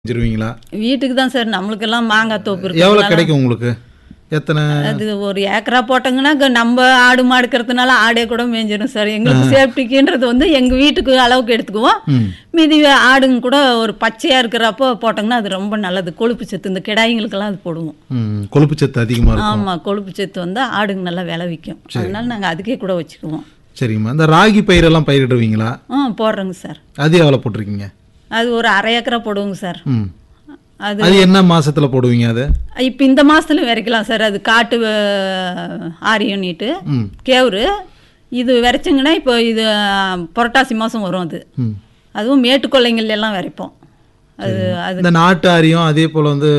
செஞ்சிருவீங்களா வீட்டுக்கு தான் சார் நம்மளுக்கெல்லாம் மாங்காய் தோப்பு இருக்கு எவ்வளோ கிடைக்கும் உங்களுக்கு எத்தனை அது ஒரு ஏக்கரா போட்டோங்கன்னா க- நம்ம ஆடு மாடுக்கிறதுனால ஆடே கூட மேய்ஞ்சிடும் சார் எங்களுக்கு சேஃப்டிக்குன்றது வந்து எங்க வீட்டுக்கு அளவுக்கு எடுத்துக்குவோம் ம் மீதி ஆடுங்க கூட ஒரு பச்சையா இருக்கிறப்போ போட்டோங்கன்னா அது ரொம்ப நல்லது கொழுப்பு சத்து இந்த கிடாய்ங்களுக்கெல்லாம் அது போடுவோம் ம் கொழுப்பு சத்து அதிகமாக இருக்கும் ஆமா கொழுப்பு சத்து வந்து ஆடுங்க நல்லா விலை விற்கும் அதனால நாங்க அதுக்கே கூட வச்சுக்குவோம் சரிங்கம்மா இந்த ராகி பயிரெல்லாம் பயிரிடுவீங்களா ஆ போடுறோங்க சார் அது எவ்வளோ போட்டிருக்கீங்க அது ஒரு அரை ஏக்கரா போடுவோங்க சார் ம் அது அது என்ன மாசத்துல போடுவீங்க அது இப்போ இந்த மாசத்துல விதைக்கலாம் சார் அது காட்டு அஹ், ஆரியம்னிட்டு ம் கேவுரு இது விதைச்சிங்கன்னா இப்போ இது அஹ், புரட்டாசி மாதம் வரும் அது ம் அதுவும் மேட்டுக்கொள்ளைங்கள்ல எல்லாம் விதைப்போம் அது அது இந்த நாட்டு ஆரியம் அதே போல் வந்து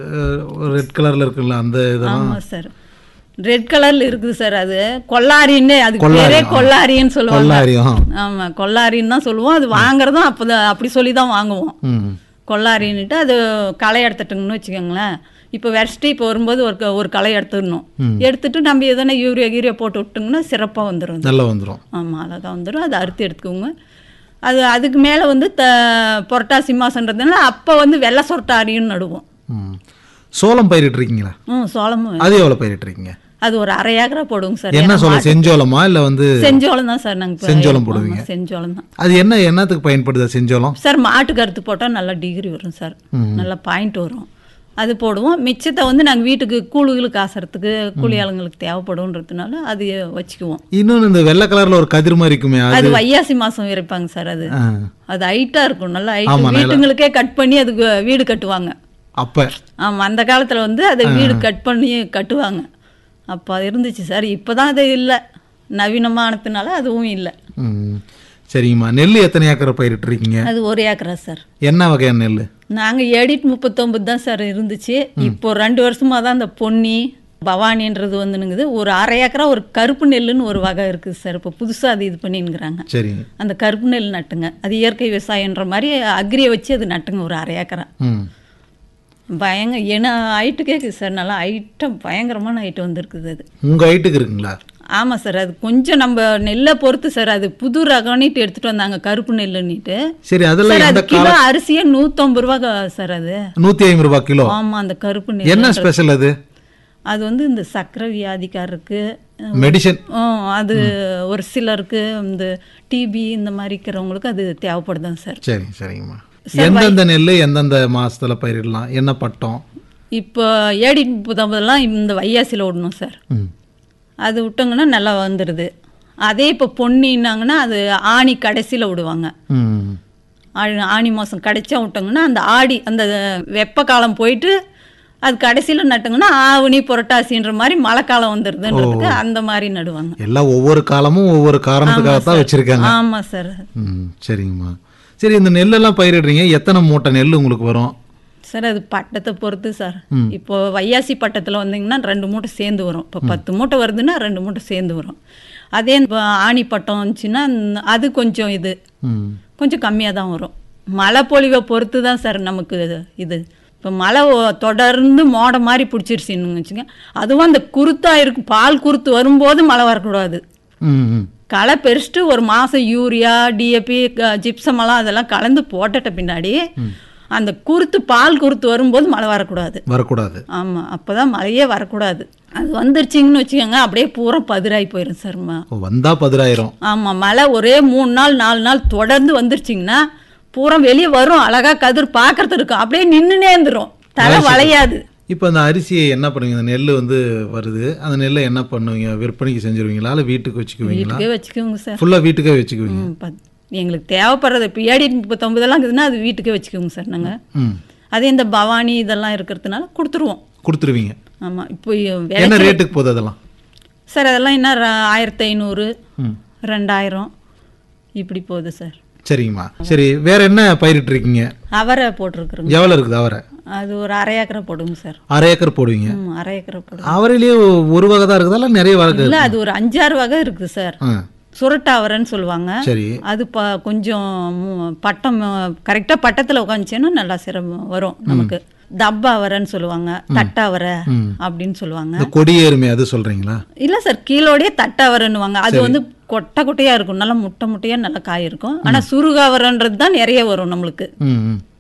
ரெட் கலரில் இருக்குல்ல அந்த இதெல்லாம் ஆமாம் சார் ரெட் கலர்ல இருக்குது சார் அது கொல்லாரின்னு அதுக்கு கொல்லாரி, பேரே ஆ. கொல்லாரின்னு சொல்லுவாங்க கொல்லாரியம் ஆமா கொல்லாரின்னு தான் சொல்லுவோம் அது வாங்குறதும் அப்போ அப்படி சொல்லி தான் வாங்குவோம் ம் கொல்லாரின்னுட்டு அது களை எடுத்துட்டுங்கன்னு வச்சுக்கோங்களேன் இப்போ வெரைட்டி இப்போ வரும்போது ஒரு க- ஒரு களை எடுத்துடணும் எடுத்துட்டு நம்ம எதனா யூரியா கீரியா போட்டு விட்டோங்கன்னா சிறப்பாக வந்துடும் நல்லா வந்துடும் ஆமாம் அழகாக வந்துடும் அதை அறுத்து எடுத்துக்கோங்க அது அதுக்கு மேலே வந்து த புரட்டாசி மாதன்றதுனால அப்போ வந்து வெள்ளை சொரட்டாரியும் நடுவோம் ம் சோளம் பயிரிட்டுருக்கீங்களா ம் சோளமும் அது எவ்வளோ பயிரிட்டுருக்கீங்க அது ஒரு அரை ஏக்கரா போடுவோங்க சார் என்ன சோளம் செஞ்சோளமா இல்லை வந்து செஞ்சோளம் தான் சார் நாங்கள் செஞ்சோளம் போடுவீங்க. செஞ்சோளம் தான் அது என்ன என்னத்துக்கு பயன்படுது செஞ்சோளம் சார் மாட்டுக்கு அறுத்து போட்டால் நல்லா டிகிரி வரும் சார் நல்லா பாயிண்ட் வரும் அது போடுவோம் மிச்சத்தை வந்து நாங்கள் வீட்டுக்கு கூழுகளுக்கு காசுறதுக்கு கூலி ஆளுங்களுக்கு தேவைப்படுன்றதுனால அது வச்சுக்குவோம் இன்னொன்று இந்த வெள்ளை கலரில் ஒரு கதிர் மாதிரி இருக்குமே அது அது வையாசி மாதம் விரைப்பாங்க சார் அது ஆ, அது ஹைட்டாக இருக்கும் நல்லா ஆமா, ஹைட் நல்லா- வீட்டுங்களுக்கே கட் பண்ணி அதுக்கு வீடு கட்டுவாங்க அப்போ ஆமாம் அந்த காலத்தில் வந்து அதை வீடு கட் பண்ணி கட்டுவாங்க அப்போ அது இருந்துச்சு சார் இப்போ தான் அது இல்லை நவீனமானதுனால அதுவும் இல்லை ம் சரிங்கம்மா நெல் எத்தனை ஏக்கரை பயிரிட்டுருக்கீங்க அது ஒரு ஏக்கரா சார் என்ன வகையான நெல் நாங்கள் எடிட் முப்பத்தொம்பது தான் சார் இருந்துச்சு இப்போ ரெண்டு வருஷமாக தான் அந்த பொன்னி பவானின்றது வந்துனுங்குது ஒரு அரை ஏக்கரா ஒரு கருப்பு நெல்லுன்னு ஒரு வகை இருக்குது சார் இப்போ புதுசாக அது இது பண்ணினுங்கிறாங்க சரிங்க அந்த கருப்பு நெல் நட்டுங்க அது இயற்கை விவசாயன்ற மாதிரி அக்ரியை வச்சு அது நட்டுங்க ஒரு அரை ஏக்கரா ம் பயங்க ஏன்னா ஹைட்டு கேட்குது சார் நல்லா ஹைட்டம் பயங்கரமான ஹைட்டு வந்திருக்குது அது உங்கள் ஹைட்டுக்கு இருக்குங்களா ஆமாம் சார் அது கொஞ்சம் நம்ம நெல்லை பொறுத்து சார் அது புது ரகம்னிட்டு எடுத்துகிட்டு வந்தாங்க கருப்பு நெல்லுன்னிட்டு சரி அதெல்லாம் சார் எந்த அது கிலோ அரிசியே நூற்றம்பது ரூபா க- சார் அது நூற்றி ஐம்பது ரூபாய் கிலோ ஆமாம் அந்த கருப்பு நெல் என்ன ஸ்பெஷல் அது அது வந்து இந்த சக்கரை வியாதிக்காரருக்கு மெடிசன் ஆ, அது ஒரு சிலருக்கு இந்த டிபி இந்த மாதிரி இருக்கிறவங்களுக்கு அது தேவைப்படுதுங்க சார் சரிங்க சரிங்கம்மா எந்தெந்த நெல் எந்தெந்த மாசத்துல பயிரிடலாம் என்ன பட்டம் இப்போ ஏடி முப்பத்தொம்பதுலாம் இந்த வையாசியில் விடணும் சார் ம் அது விட்டோங்கன்னா நல்லா வந்துடுது அதே இப்போ பொன்னின்னாங்கன்னா அது ஆணி கடைசியில் விடுவாங்க ம் ஆ- ஆணி மாதம் கடைச்சா விட்டோங்கன்னா அந்த ஆடி அந்த வெப்ப காலம் போயிட்டு அது கடைசியில் நட்டுங்கன்னா ஆவணி புரட்டாசின்ற மாதிரி மழை காலம் வந்துடுதுன்றதுக்கு அந்த மாதிரி நடுவாங்க எல்லாம் ஒவ்வொரு காலமும் ஒவ்வொரு காரணத்துக்காக தான் வச்சிருக்காங்க ஆமாம் சார் ம் சரிங்கம்மா சரி இந்த நெல்லெல்லாம் பயிரிடுறீங்க எத்தனை மூட்டை நெல் உங்களுக்கு வரும் சார் அது பட்டத்தை பொறுத்து சார் இப்போ வையாசி பட்டத்தில் வந்தீங்கன்னா ரெண்டு மூட்டை சேர்ந்து வரும் இப்போ பத்து மூட்டை வருதுன்னா ரெண்டு மூட்டை சேர்ந்து வரும் அதே இப்போ ஆணி பட்டம் வந்துச்சுன்னா ந- அது கொஞ்சம் இது ம் கொஞ்சம் கம்மியாக தான் வரும் மழை பொழிவை பொறுத்து தான் சார் நமக்கு இது இது இப்போ மழை ஒ- தொடர்ந்து மோட மாதிரி பிடிச்சிருச்சுன்னு வச்சுங்க அதுவும் அந்த குருத்தா இருக்கும் பால் குருத்து வரும்போது மழை வரக்கூடாது ம் ம் களை பெருசிட்டு ஒரு மாதம் யூரியா டிஏபி ஜிப்சமெல்லாம் அதெல்லாம் கலந்து போட்டுட்ட பின்னாடி அந்த குருத்து பால் குருத்து வரும்போது மழை வரக்கூடாது வரக்கூடாது ஆமாம் அப்போ தான் மழையே வரக்கூடாது அது வந்துருச்சிங்கன்னு வச்சுக்கோங்க அப்படியே பூரா பதிராகி போயிடும் சார் ம- ஓ, வந்தா பதினாயிரம் ஆமாம் மழை ஒரே மூணு நாள் நாலு நாள் தொடர்ந்து வந்துருச்சிங்கன்னா பூரா வெளியே வரும் அழகா கதிர் பார்க்கறது இருக்கும் அப்படியே நின்றுனே இருந்துரும் தலை வளையாது இப்போ அந்த அரிசியை என்ன பண்ணுவீங்க அந்த நெல் வந்து வருது அந்த நெல்லை என்ன பண்ணுவீங்க விற்பனைக்கு செஞ்சுருவீங்களா இல்லை வீட்டுக்கு வச்சுக்குவீங்களா வீட்டுக்கே வச்சுக்கோங்க சார் ஃபுல்லாக வீட்டுக்கே வச்சுக்குவீங்க ம், பத்- எங்களுக்கு தேவைப்படுறது இப்போ ஏடி முப்பத்தொம்பதெல்லாம் இருக்குதுன்னா அது வீட்டுக்கே வச்சுக்கோங்க சார் நாங்கள் ம் அதே இந்த பவானி இதெல்லாம் இருக்கிறதுனால கொடுத்துருவோம் கொடுத்துருவீங்க ஆமாம் இப்போ விலை என்ன ரேட்டுக்கு போகுது அதெல்லாம் சார் அதெல்லாம் என்ன ர- ஆயிரத்தி ஐநூறு ம் ரெண்டாயிரம் இப்படி போகுது சார் சரிங்கம்மா சரி வேற என்ன பயிரிட்டு இருக்கீங்க அவரை போட்டிருக்குறோங்க எவ்வளோ இருக்குது அவரை அது ஒரு அரை ஏக்கரை போடுங்க சார் அரை ஏக்கர் போடுவீங்க ம் அரை ஏக்கரை போடுங்க அவரையிலேயே ஒரு வகை தான் இருக்குதா இல்லை நிறைய வகை இல்லை அது ஒரு அஞ்சாறு வகை இருக்குது சார் ஆ சுரட்டை அவரைன்னு சொல்லுவாங்க சரி அது ப கொஞ்சம் மு- பட்டம் கரெக்டாக பட்டத்தில் உட்காந்துச்சேன்னா நல்லா சிரமம் வரும் நமக்கு தப்பா அவரைன்னு சொல்லுவாங்க தட்டாவரை அப்படின்னு சொல்லுவாங்க இந்த கொடியேறுமே அது சொல்றீங்களா இல்லை சார் கீழோடயே தட்டாவரைன்னுவாங்க அது வந்து கொட்டை கொட்டையாக இருக்கும் நல்லா முட்டை முட்டையாக நல்லா காய் இருக்கும் ஆனால் சுருகாவரன்றது தான் நிறைய வரும் நம்மளுக்கு ம் ம்